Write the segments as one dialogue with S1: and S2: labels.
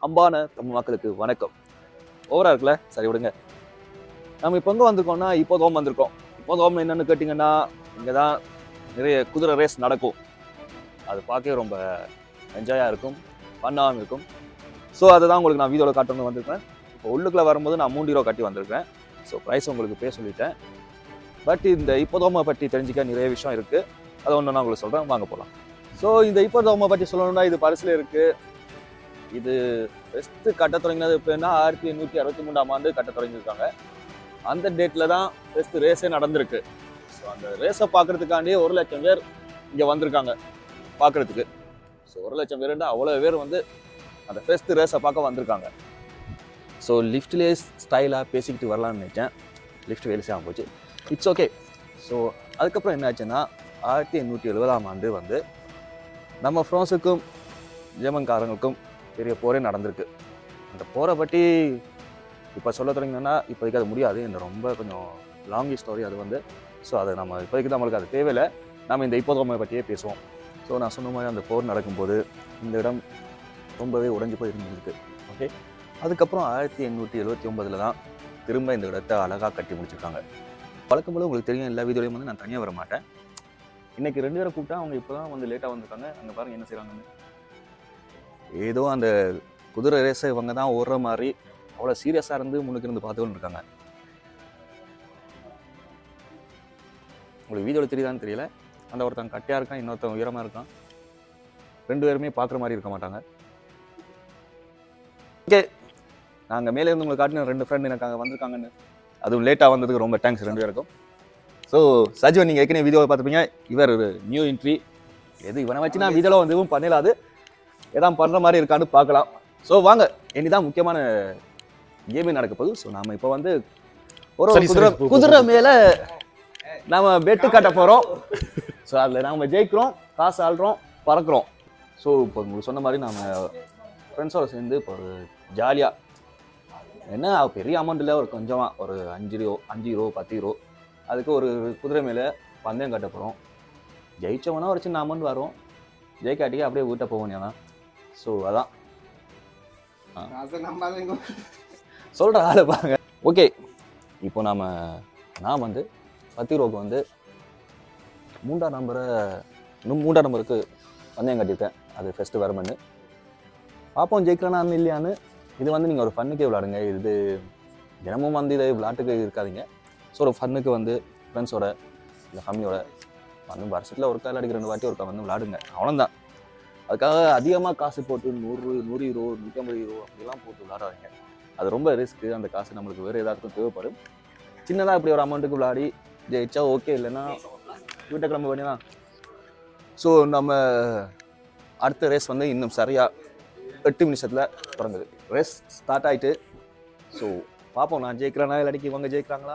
S1: அன்பான தமிழ் மக்களுக்கு வணக்கம் ஓவரா இருக்குல்ல சரி விடுங்க நம்ம இப்போ எங்கே வந்திருக்கோம்னா இப்போதோம் வந்திருக்கோம் இப்போதோம் என்னன்னு கேட்டிங்கன்னா இங்கே தான் நிறைய குதிரை ரேஸ் நடக்கும் அது பார்க்கவே ரொம்ப என்ஜாயாக இருக்கும் ஃபன்னாகவும் இருக்கும் ஸோ அதை தான் உங்களுக்கு நான் வீடியோவில் காட்டணும்னு வந்திருக்கேன் இப்போ உள்ளுக்குள்ளே வரும்போது நான் மூணு ரூபா கட்டி வந்திருக்கேன் ஸோ ப்ரைஸ் உங்களுக்கு பேச சொல்லிட்டேன் பட் இந்த இப்போதோமை பற்றி தெரிஞ்சுக்க நிறைய விஷயம் இருக்குது அதை ஒன்று நான் உங்களுக்கு சொல்கிறேன் வாங்க போகலாம் ஸோ இந்த இப்போதோமை பற்றி சொல்லணும்னா இது பரிசில் இருக்குது இது ஃபஸ்ட்டு கட்ட தொடங்கினது எப்படின்னா ஆயிரத்தி எண்ணூற்றி அறுபத்தி மூணாம் ஆண்டு கட்ட தொடங்கியிருக்காங்க அந்த டேட்டில் தான் ஃபஸ்ட்டு ரேஸே நடந்திருக்கு ஸோ அந்த ரேஸை பார்க்கறதுக்காண்டியே ஒரு லட்சம் பேர் இங்கே வந்திருக்காங்க பார்க்கறதுக்கு ஸோ ஒரு லட்சம் பேருண்டா அவ்வளோ பேர் வந்து அந்த ஃபஸ்ட்டு ரேஸை பார்க்க வந்திருக்காங்க ஸோ லிஃப்ட்லேயே ஸ்டைலாக பேசிக்கிட்டு வரலாம்னு நினச்சேன் லிஃப்ட் வேலை செய்யாமல் போச்சு இட்ஸ் ஓகே ஸோ அதுக்கப்புறம் என்னாச்சுன்னா ஆயிரத்தி எண்ணூற்றி எழுபதாம் ஆண்டு வந்து நம்ம ஃப்ரான்ஸுக்கும் ஜெர்மன்காரங்களுக்கும் பெரிய போரே நடந்திருக்கு அந்த போரை பற்றி இப்போ சொல்ல தொடங்கினோன்னா இப்போதைக்கு அது முடியாது இந்த ரொம்ப கொஞ்சம் லாங் ஸ்டோரி அது வந்து ஸோ அது நம்ம இப்போதைக்கு நம்மளுக்கு அது தேவையில்லை நம்ம இந்த இப்போதோமை பற்றியே பேசுவோம் ஸோ நான் சொன்ன மாதிரி அந்த போர் நடக்கும்போது இந்த இடம் ரொம்பவே உடைஞ்சு போய் இருந்திருக்கு ஓகே அதுக்கப்புறம் ஆயிரத்தி எண்ணூற்றி எழுபத்தி ஒன்பதில் தான் திரும்ப இந்த இடத்த அழகாக கட்டி முடிச்சிருக்காங்க வழக்கம் போல உங்களுக்கு தெரியும் எல்லா வீடியோலையும் வந்து நான் தனியாக வர மாட்டேன் இன்னைக்கு ரெண்டு பேரை கூப்பிட்டா அவங்க இப்போ தான் வந்து லேட்டாக வந்திருக்காங்க அங்கே பாருங்க என்ன செய்கிறாங்கன்னு ஏதோ அந்த குதிரை ரேஸை இவங்க தான் ஓடுற மாதிரி அவ்வளோ சீரியஸாக இருந்து முன்னுக்கு இருந்து பார்த்துக்கிட்டு இருக்காங்க உங்களுக்கு வீடியோவில் தெரியுதான்னு தெரியல அந்த ஒருத்தன் கட்டியாக இருக்கான் இன்னொருத்தன் உயரமாக இருக்கான் ரெண்டு பேருமே பார்க்குற மாதிரி இருக்க மாட்டாங்க ஓகே நாங்கள் மேலே இருந்து உங்களுக்கு காட்டின ரெண்டு ஃப்ரெண்டு எனக்கு அங்கே வந்திருக்காங்கன்னு அதுவும் லேட்டாக வந்ததுக்கு ரொம்ப தேங்க்ஸ் ரெண்டு பேருக்கும் ஸோ சஜிவன் நீங்கள் ஏற்கனவே வீடியோவை பார்த்துப்பீங்க இவர் ஒரு நியூ என்ட்ரி எது இவனை வச்சு நான் வீடியோவில் வந்து எதுவும் பண்ணலாது எதாவது பண்ணுற மாதிரி இருக்கான்னு பார்க்கலாம் ஸோ வாங்க இனிதான் முக்கியமான கேமே நடக்க போகுது ஸோ நாம இப்போ வந்து ஒரு
S2: சரி, சரி,
S1: குதிரை
S2: போ, போ,
S1: குதிரை மேலே நாம பெட்டு கட்ட போகிறோம் ஸோ அதில் நாம ஜெயிக்கிறோம் காசு ஆள்றோம் பறக்கிறோம் ஸோ இப்போ உங்களுக்கு சொன்ன மாதிரி நாம ஃப்ரெண்ட்ஸோட சேர்ந்து இப்போ ஒரு ஜாலியாக என்ன பெரிய அமௌண்ட் இல்லை ஒரு கொஞ்சமாக ஒரு அஞ்சு ரூபா அஞ்சு ரூபா பத்து ரூபா அதுக்கு ஒரு குதிரை மேலே பந்தயம் கட்ட போகிறோம் ஜெயிச்சவனா ஒரு சின்ன அமௌண்ட் வரும் ஜெயிக்காட்டிக்கு அப்படியே வீட்டை போவோம் ஸோ அதான் சொல்கிற ஆளை பாருங்க ஓகே இப்போ நாம நான் வந்து பத்து ரூபாய்க்கு வந்து மூன்றாம் நம்பரை இன்னும் மூன்றாம் நம்பருக்கு பந்தயம் கட்டியிருக்கேன் அது ஃபஸ்ட்டு வரமன்னு பார்ப்போம் ஜெயிக்கிறேனா இல்லையான்னு இது வந்து நீங்கள் ஒரு ஃபன்னுக்கே விளாடுங்க இது தினமும் வந்து இதை விளாட்டுக்கு இருக்காதீங்க ஸோ ஒரு ஃபன்னுக்கு வந்து ஃப்ரெண்ட்ஸோட இல்லை ஃபேமிலியோட வந்து வருஷத்தில் ஒருக்கா இல்லாட்டி ரெண்டு வாட்டி ஒருக்கா வந்து விளாடுங்க அவ்வளோதான் அதுக்காக அதிகமாக காசு போட்டு நூறு நூறு யூரோ நூற்றம்பது யூரோ அப்படிலாம் போட்டு விளாடாதீங்க அது ரொம்ப ரிஸ்க்கு அந்த காசு நம்மளுக்கு வேறு ஏதாச்சும் தேவைப்படும் சின்னதாக இப்படி ஒரு அமௌண்ட்டுக்கு விளாடி ஜெயிச்சா ஓகே இல்லைன்னா வீட்டை கிளம்ப வேண்டியதான் ஸோ நம்ம அடுத்த ரேஸ் வந்து இன்னும் சரியாக எட்டு நிமிஷத்தில் தொடங்குது ரேஸ் ஸ்டார்ட் ஆயிட்டு ஸோ பார்ப்போம் நான் ஜெயிக்கிறேனா இல்லாட்டிக்கு இவங்க ஜெயிக்கிறாங்களா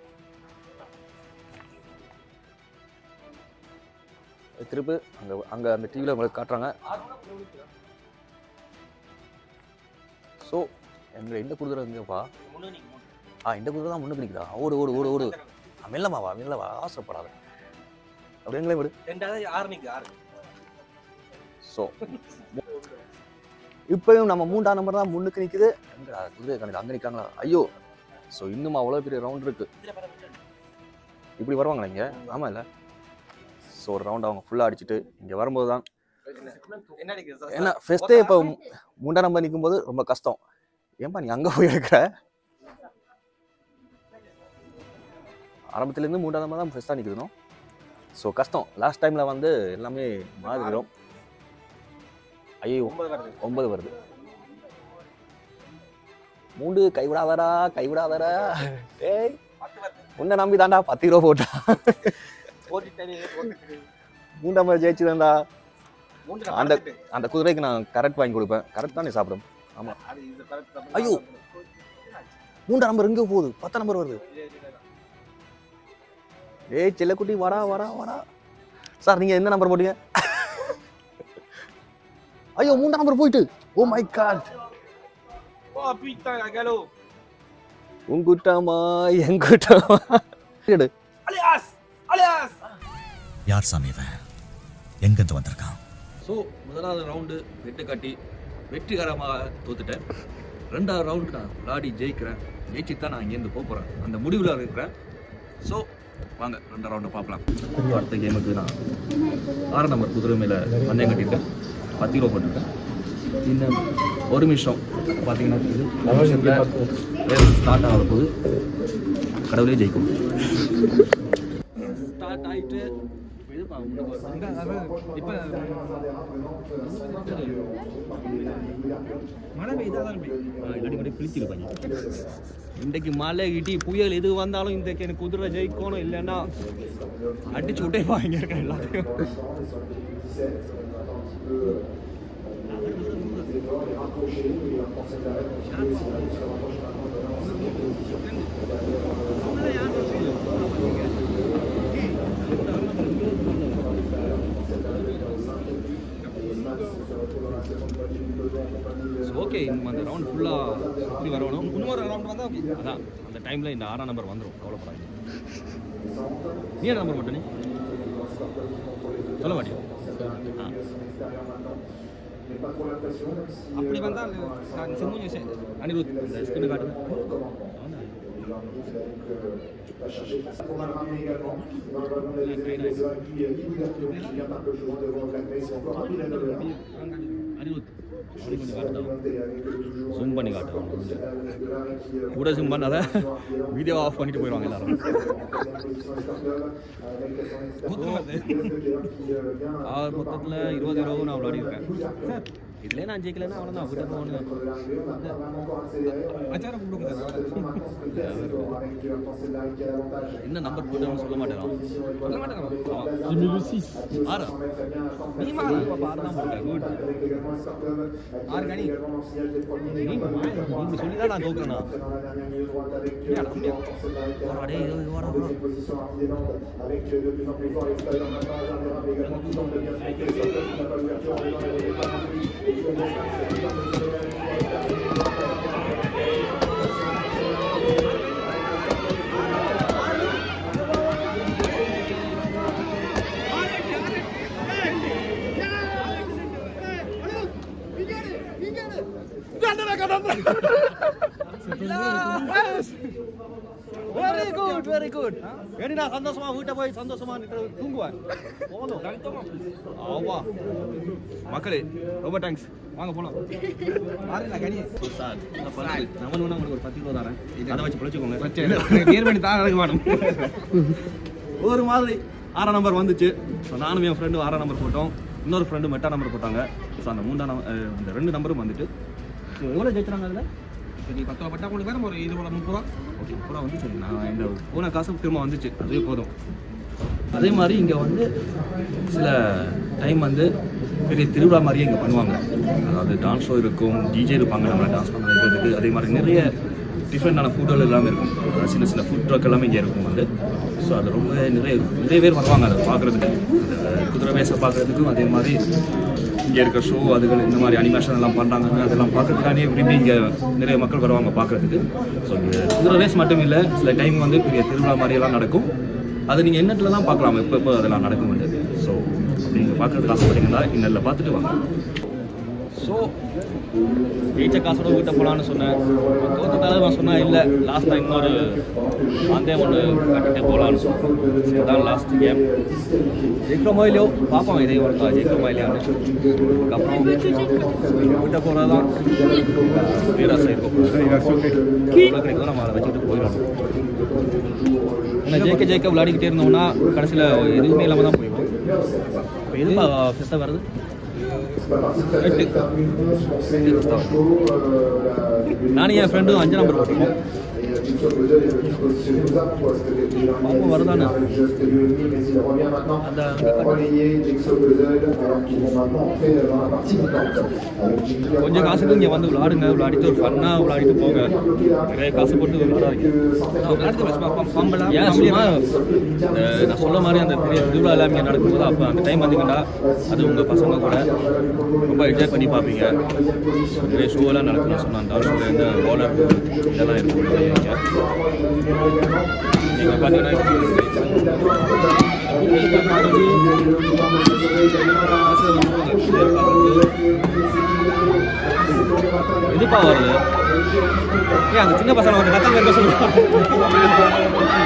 S1: திருப்பி அங்கே அங்கே அந்த டிவியில் உங்களுக்கு காட்டுறாங்க ஸோ எங்க இந்த குதிரை எங்கேப்பா ஆ இந்த குதிரை தான் முன்னுக்கு நிற்குதா ஓடு ஓடு ஓடு ஓடு ஆ, மெல்லமா வா மெல்ல வா ஆசைப்படாத அப்படி எங்களே விடு
S2: ரெண்டாவது ஆறு நிக்கு ஆறு
S1: ஸோ இப்பயும் நம்ம மூன்றாம் நம்பர் தான் முன்னுக்கு நிற்குது எங்கடா குதிரை கணக்கு அங்கே நிற்காங்களா ஐயோ ஸோ இன்னும் அவ்வளோ பெரிய ரவுண்ட் இருக்கு இப்படி வருவாங்களா இங்கே ஆமாம் இல்லை ஸோ ஒரு ரவுண்ட் அவங்க ஃபுல்லாக அடிச்சுட்டு இங்கே வரும்போது தான்
S2: என்ன அடிக்குது
S1: ஏன்னா ஃபெஸ்ட்டே இப்போ மூன்றாம் நம்பர் நிற்கும்போது ரொம்ப கஷ்டம் ஏன்பா நீ அங்கே போய் இருக்கிற ஆரம்பத்துலேருந்து மூன்றாம் நம்பர் தான் ஃபெஸ்ட்டாக நிற்கணும் ஸோ கஷ்டம் லாஸ்ட் டைமில் வந்து எல்லாமே மாதிரிடும் ஐயோ
S2: ஒன்பது வருது
S1: ஒன்பது வருது மூண்டு கைவிடாதடா கைவிடாதடா ஏய்
S2: பத்து வருது
S1: உன்னை நம்பி தாண்டா பத்து ரூபா போட்டா
S2: போட்டுட்டாரு போட்டுட்டு
S1: மூன்றாம் நம்பர் ஜெயிச்சுதான்டா
S2: மூன்று
S1: அந்த- அந்த குதிரைக்கு நான் கரெக்ட் வாங்கி கொடுப்பேன் கரெக்ட் தான் நீ சாப்பிடும்
S2: அது இந்த கரெக்ட் தப்பு.
S1: ஐயோ. மூன்றாம் நம்பர் எங்கே போகுது பத்தாம் நம்பர் வருது
S2: இது- இது- இது.
S1: ஏய் செல்லக்குட்டி வாடா வாடா வாடா சார் நீங்க எந்த நம்பர் போட்டீங்க ஐயோ மூன்றாம் நம்பர் போயிட்டு oh my god
S2: Oh putain la galop
S1: உங்குட்டமா எங்குட்டமா எடு
S2: Alias Alias
S3: யார் சாமி இவன் எங்கிருந்து வந்திருக்கான்
S1: ஸோ முதலாவது ரவுண்டு வெட்டு கட்டி வெற்றிகரமாக தோத்துட்டேன் ரெண்டாவது ரவுண்டு நான் விளையாடி ஜெயிக்கிறேன் ஜெயிச்சு தான் நான் இங்கேருந்து போக போகிறேன் அந்த முடிவில் இருக்கிறேன் ஸோ வாங்க ரெண்டாவது ரவுண்டை பார்க்கலாம் அடுத்த கேமுக்கு நான் ஆறு நம்பர் குதிரை மேலே பந்தயம் கட்டியிருக்கேன் பத்து கிலோ போட்டிருக்கேன் இன்னும் ஒரு நிமிஷம் பார்த்தீங்கன்னா இது ஒரு நிமிஷத்தில் ஸ்டார்ட் ஆக போகுது கடவுளே ஜெயிக்கும் ஸ்டார்ட் ஆகிட்டு இப்போ
S2: மழை பெய்தாதான்
S1: அடிக்கடி பிழிச்சிருப்பாங்க இன்றைக்கு மழை இடி புயல் எது வந்தாலும் இன்றைக்கு எனக்கு குதிரை ஜெயிக்கணும் இல்லைன்னா அடிச்சு விட்டே இங்க இருக்க எல்லாத்தையும் ஓகே அந்த ரவுண்ட் ஃபுல்லாக சுற்றி வரணும் இன்னொரு ரவுண்ட் வந்தால் ஓகே அதான் அந்த டைமில் இந்த ஆறாம் நம்பர் வந்துடும் கவலைப்படாது நீ என்ன நம்பர் மட்டும் நீ சொல்ல மாட்டியா ஆ
S2: அப்படி வந்தால் நான் செம்மூஞ்சி
S1: அனிருத் இந்த ஸ்கிரீனை காட்டுங்க அனிருத் ஜூம் பண்ணி காட்டு கூட ஜூம் பண்ணாத வீடியோ ஆஃப் பண்ணிட்டு போயிடுவாங்க எல்லாரும் ஆறு மொத்தத்தில் இருபது இருபது நான் விளையாடிருக்கேன் இதுலேயே நான் ஜெயிக்கலைன்னா அவ்வளோதான் விட்டு போகணும்
S2: அச்சாரம் கொடுக்குங்க
S1: என்ன நம்பர் போட்டோம்னு சொல்ல மாட்டேன்
S2: சொல்ல மாட்டேன்
S1: ஆறா நீ மா பாப்பா ஆறு தான் போட்டேன் குட்
S2: ஆறு கணி
S1: நீங்க நீங்க சொல்லி தான் நான் தோக்குறேண்ணா அடே இது வாடா வெரி குட் வெரி குட் ஏடி நான் சந்தோஷமா வீட்டை போய் சந்தோஷமா நிக்கிற தூங்குவேன் போதும் ஆவா மக்களே ரொம்ப தேங்க்ஸ் வாங்க போலாம்
S2: ஆறு கணி
S1: சார் நான் பரவாயில்ல. நான் வேணும்னா உங்களுக்கு ஒரு பத்து கிலோ தரேன் அதை வச்சு பிழைச்சிக்கோங்க
S2: நேர் பண்ணி தான் எனக்கு வேணும்
S1: ஒரு மாதிரி ஆறாம் நம்பர் வந்துச்சு ஸோ நானும் என் ஃப்ரெண்டும் ஆறாம் நம்பர் போட்டோம் இன்னொரு ஃப்ரெண்டு மெட்டா நம்பர் போட்டாங்க ஸோ அந்த மூணாம் நம்பர் அஹ், இந்த ரெண்டு நம்பரும் வந்துட்டு ஸோ எவ்வளோ ஜெயிச்சாங்க அதில்
S2: சரி பத்து ரூபா பட்டா உங்களுக்கு வேணும் ஒரு இருபது முப்பது ரூபா
S1: ஓகே பூரா வந்து சரி நான் இந்த போன காசு திரும்ப வந்துச்சு அதுவே போதும் அதே மாதிரி இங்கே வந்து சில டைம் வந்து பெரிய திருவிழா மாதிரியே இங்கே பண்ணுவாங்க அதாவது டான்ஸ் ஷோ இருக்கும் டிஜே இருப்பாங்க நம்ம டான்ஸ் பண்ண வைக்கிறதுக்கு அதே மாதிரி நிறைய டிஃப்ரெண்டான ஃபுட்டுகள் எல்லாமே இருக்கும் அதாவது சின்ன சின்ன ஃபுட் ட்ரக் எல்லாமே இங்கே இருக்கும் வந்து ஸோ அது ரொம்ப நிறைய நிறைய பேர் வருவாங்க அதை பார்க்குறதுக்கு அந்த குதிரை வேச பார்க்குறதுக்கும் அதே மாதிரி இங்கே இருக்க ஷோ அதுகள் இந்த மாதிரி அனிமேஷன் எல்லாம் பண்ணுறாங்க அதெல்லாம் பார்க்கறதுக்கானே விரும்பி இங்கே நிறைய மக்கள் வருவாங்க பார்க்கறதுக்கு ஸோ இங்கே குதிரை ரேஸ் மட்டும் இல்லை சில டைம் வந்து பெரிய திருவிழா மாதிரி எல்லாம் நடக்கும் அது நீங்கள் எண்ணத்தில் தான் பார்க்கலாம் எப்போ எப்போ அதெல்லாம் நடக்கும் ஸோ நீங்கள் பார்க்கறதுக்கு ஆசைப்பட்டீங்கன்னா இன்னில் பார்த்துட்டு வாங்க ஸோ ஜெயிச்ச காசோட வீட்டை போகலான்னு சொன்னேன் தோத்ததால நான் சொன்னேன் இல்லை லாஸ்ட்டாக இன்னொரு பந்தயம் ஒன்று கட்டிட்டு போகலான்னு சொன்னேன் இதுதான் லாஸ்ட் கேம் ஜெயிக்கிறோமோ இல்லையோ பார்ப்போம் இதே ஒருத்தா ஜெயிக்கிறோமா இல்லையான்னு அதுக்கப்புறம் வீட்டை போகிறது தான் வீராசை இருக்கும் கிடைக்கும் நம்ம அதை வச்சுக்கிட்டு போயிடணும் ஏன்னா ஜெயிக்க ஜெயிக்க விளையாடிக்கிட்டே இருந்தோம்னா கடைசியில் எதுவுமே இல்லாமல் தான் போயிடும் இப்போ எதுப்பா பெருசாக வருது எட்டு நானும் என் ஃப்ரெண்டும் அஞ்சு நம்பர் போட்டிருக்கோம் பாப்போம் வருதானே அந்த கொஞ்சம் காசுக்கு இங்கே வந்து விளையாடுங்க விளையாடிட்டு ஒரு ஃபன்னாக விளையாடிட்டு போங்க நிறைய காசு போட்டு விளையாடாதீங்க ஏன் சும்மா இந்த நான் சொல்ல மாதிரி அந்த பெரிய திருவிழா எல்லாம் இங்கே நடக்கும்போது அப்போ அந்த டைம் வந்தீங்கன்னா அது உங்கள் பசங்க கூட ரொம்ப என்ஜாய் பண்ணி பார்ப்பீங்க நிறைய ஷோ எல்லாம் நடக்கும்னு சொன்னாங்க டான்ஸ் ஷோ இந்த ரோலர் இதெல்லாம் இருக்கும் நீங்கள் பார்த்தீங்கன்னா எதுப்பா வருது ஏன் அங்க சின்ன பசங்க வந்து கத்தங்க இருக்க சொல்லுங்க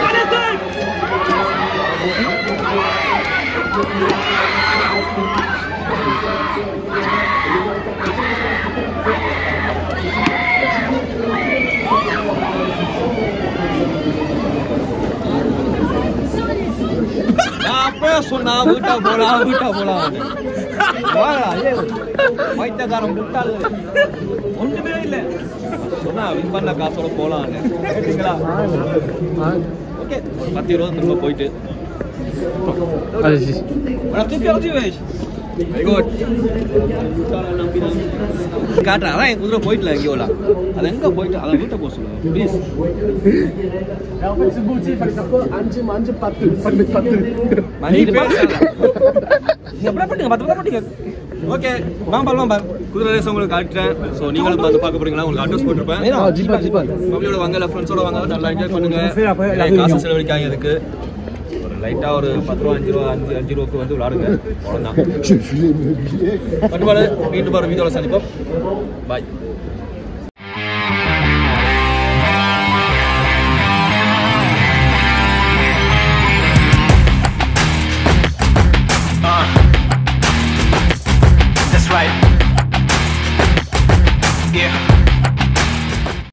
S1: நான் அப்பவே சொன்னா வீட்டா போலாம் வீட்டா போலாம் வாங்கடா ஏ வைத்தியக்காரன் முட்டாளு ஒண்ணுமே இல்ல சொன்னா வின் பண்ண காசோட போலாம்னு கேட்டீங்களா ஓகே ஒரு பத்து இருபது திரும்ப போயிட்டு தூக்கி வச்சு வேஷ் வெரி குட் காட்டுறேன் அதான் என் குதிரை போயிட்டல எங்கேயோ அது எங்க போயிட்டு அதை வீட்டை போக சொல்லுங்க ப்ளீஸ் எப்படா பண்ணுங்க பத்து பத்து பண்ணுங்க ஓகே வாம்பால் வாம்பால் குதிரை ரேஸ் உங்களுக்கு காட்டுறேன் ஸோ நீங்களும் பார்த்து பார்க்க போறீங்களா உங்களுக்கு அட்ரஸ் போட்டிருப்பேன் ஃபேமிலியோட வாங்க இல்லை ஃப்ரெண்ட்ஸோட வாங்க நல்லா என்ஜாய் பண்ணுங்க நிறைய காசு செலவழிக்காங்க இதுக்கு ஒரு லைட்டா ஒரு பத்து ரூபா அஞ்சு ரூபா அஞ்சு அஞ்சு ரூபாய்க்கு வந்து விளாடுங்க அவ்வளோதான் பட்டுபாடு மீண்டும் வர வீடியோவில் சந்திப்போம் பாய்